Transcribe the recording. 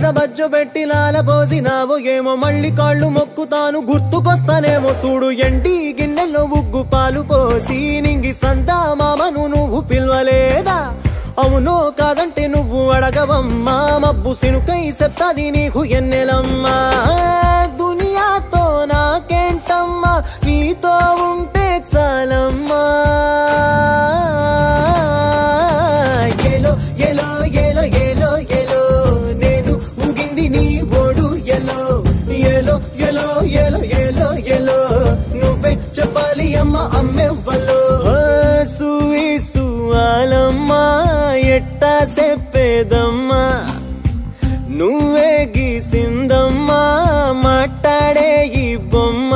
బజ్జు పెట్టి లాల పోసినావు ఏమో మళ్ళీ కాళ్ళు మొక్కుతాను గుర్తుకొస్తానేమో చూడు ఎండి గిన్నెలో ఉగ్గు పాలు పోసి నింగి సంతా మామను నువ్వు పిలవలేదా అవునో కాదంటే నువ్వు అడగవమ్మా మబ్బు సినుకై చెప్తాది నీకు ఎన్నెలమ్మా దునియాతో నాకేంటమ్మా నీతో ఉంటే చాలమ్మా ఎలో ఎలో ఎలో ఎలో ఎలో నేను ఊగింది నీ ఓడు ఎలో ఎలో ఎలో ఎలో ఎలో ఎలో నువ్వే చెప్పాలి అమ్మ అమ్మెవ్వలో సూయి సువాలమ్మా ఎట్టా చెప్పేదమ్మా నువ్వే గీసిందమ్మా మాట్లాడే ఈ బొమ్మ